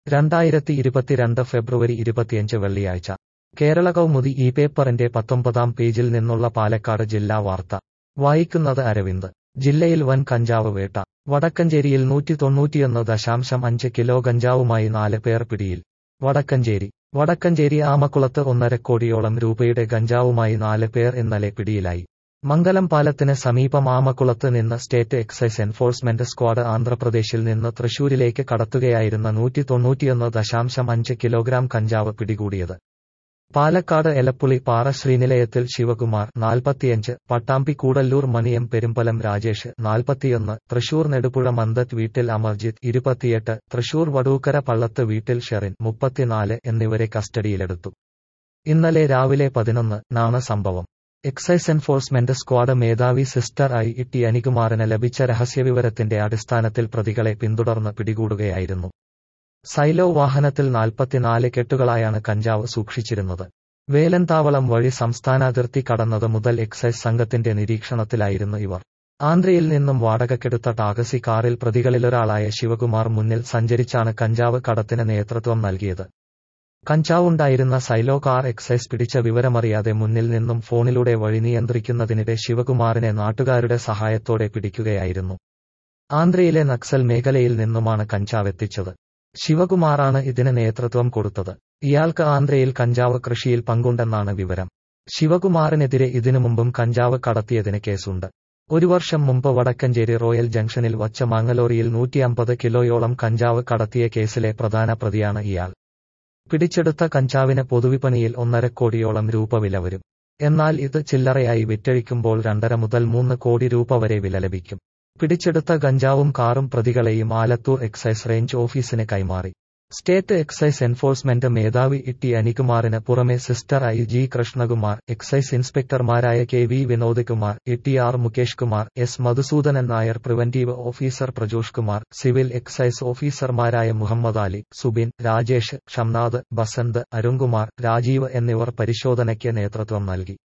രണ്ടായിരത്തി ഇരുപത്തിരണ്ട് ഫെബ്രുവരി ഇരുപത്തിയഞ്ച് വെള്ളിയാഴ്ച കേരള കൗമുദി ഈ പേപ്പറിന്റെ പത്തൊമ്പതാം പേജിൽ നിന്നുള്ള പാലക്കാട് ജില്ലാ വാർത്ത വായിക്കുന്നത് അരവിന്ദ് ജില്ലയിൽ വൻ കഞ്ചാവ് വേട്ട വടക്കഞ്ചേരിയിൽ നൂറ്റി തൊണ്ണൂറ്റിയൊന്ന് ദശാംശം അഞ്ച് കിലോ ഗഞ്ചാവുമായി നാല് പേർ പിടിയിൽ വടക്കഞ്ചേരി വടക്കഞ്ചേരി ആമക്കുളത്ത് ഒന്നര കോടിയോളം രൂപയുടെ ഗഞ്ചാവുമായി നാല് പേർ ഇന്നലെ പിടിയിലായി മംഗലം പാലത്തിന് സമീപം ആമക്കുളത്ത് നിന്ന് സ്റ്റേറ്റ് എക്സൈസ് എൻഫോഴ്സ്മെന്റ് സ്ക്വാഡ് ആന്ധ്രാപ്രദേശിൽ നിന്ന് തൃശൂരിലേക്ക് കടത്തുകയായിരുന്ന നൂറ്റി തൊണ്ണൂറ്റിയൊന്ന് ദശാംശം അഞ്ച് കിലോഗ്രാം കഞ്ചാവ് പിടികൂടിയത് പാലക്കാട് എലപ്പുളി പാറ ശ്രീനിലയത്തിൽ ശിവകുമാർ നാൽപ്പത്തിയഞ്ച് പട്ടാമ്പി കൂടല്ലൂർ മണിയം പെരുമ്പലം രാജേഷ് നാൽപ്പത്തിയൊന്ന് തൃശൂർ നെടുപുഴ മന്തത്ത് വീട്ടിൽ അമർജിത്ത് ഇരുപത്തിയെട്ട് തൃശൂർ വടൂക്കര പള്ളത്ത് വീട്ടിൽ ഷെറിൻ മുപ്പത്തിനാല് എന്നിവരെ കസ്റ്റഡിയിലെടുത്തു ഇന്നലെ രാവിലെ പതിനൊന്ന് നാണ് സംഭവം എക്സൈസ് എൻഫോഴ്സ്മെന്റ് സ്ക്വാഡ് മേധാവി സിസ്റ്റർ ഐ ഇട്ടി അനികുമാറിന് ലഭിച്ച രഹസ്യവിവരത്തിന്റെ അടിസ്ഥാനത്തിൽ പ്രതികളെ പിന്തുടർന്ന് പിടികൂടുകയായിരുന്നു സൈലോ വാഹനത്തിൽ നാൽപ്പത്തിനാല് കെട്ടുകളായാണ് കഞ്ചാവ് സൂക്ഷിച്ചിരുന്നത് വേലന്താവളം വഴി സംസ്ഥാനാതിർത്തി കടന്നത് മുതൽ എക്സൈസ് സംഘത്തിന്റെ നിരീക്ഷണത്തിലായിരുന്നു ഇവർ ആന്ധ്രയിൽ നിന്നും വാടകക്കെടുത്ത ടാക്സി കാറിൽ പ്രതികളിലൊരാളായ ശിവകുമാർ മുന്നിൽ സഞ്ചരിച്ചാണ് കഞ്ചാവ് കടത്തിന് നേതൃത്വം നൽകിയത് കഞ്ചാവുണ്ടായിരുന്ന സൈലോ കാർ എക്സൈസ് പിടിച്ച വിവരമറിയാതെ മുന്നിൽ നിന്നും ഫോണിലൂടെ വഴി നിയന്ത്രിക്കുന്നതിനിടെ ശിവകുമാറിനെ നാട്ടുകാരുടെ സഹായത്തോടെ പിടിക്കുകയായിരുന്നു ആന്ധ്രയിലെ നക്സൽ മേഖലയിൽ നിന്നുമാണ് കഞ്ചാവെത്തിച്ചത് ശിവകുമാറാണ് ഇതിന് നേതൃത്വം കൊടുത്തത് ഇയാൾക്ക് ആന്ധ്രയിൽ കഞ്ചാവ് കൃഷിയിൽ പങ്കുണ്ടെന്നാണ് വിവരം ശിവകുമാറിനെതിരെ ഇതിനു മുമ്പും കഞ്ചാവ് കടത്തിയതിന് കേസുണ്ട് ഒരു വർഷം മുമ്പ് വടക്കഞ്ചേരി റോയൽ ജംഗ്ഷനിൽ വച്ച മാങ്ങലോറിയിൽ നൂറ്റിയമ്പത് കിലോയോളം കഞ്ചാവ് കടത്തിയ കേസിലെ പ്രധാന പ്രതിയാണ് ഇയാൾ പിടിച്ചെടുത്ത കഞ്ചാവിന് പൊതുവിപണിയിൽ ഒന്നര കോടിയോളം രൂപ വില വരും എന്നാൽ ഇത് ചില്ലറയായി വിറ്റഴിക്കുമ്പോൾ രണ്ടര മുതൽ മൂന്ന് കോടി രൂപ വരെ വില ലഭിക്കും പിടിച്ചെടുത്ത ഗഞ്ചാവും കാറും പ്രതികളെയും ആലത്തൂർ എക്സൈസ് റേഞ്ച് ഓഫീസിന് കൈമാറി സ്റ്റേറ്റ് എക്സൈസ് എൻഫോഴ്സ്മെന്റ് മേധാവി ഇട്ടി അനികുമാറിന് പുറമെ സിസ്റ്റർ ഐ ജി കൃഷ്ണകുമാർ എക്സൈസ് ഇൻസ്പെക്ടർമാരായ കെ വി വിനോദ് കുമാർ ഇട്ടി R Mukesh Kumar S Madhusoodanan Nair preventive officer Prajosh Kumar civil excise ഓഫീസർമാരായ മുഹമ്മദ് അലി സുബിൻ രാജേഷ് ഷംനാഥ് ബസന്ത് അരുൺകുമാർ രാജീവ് എന്നിവർ പരിശോധനയ്ക്ക് നേതൃത്വം നൽകി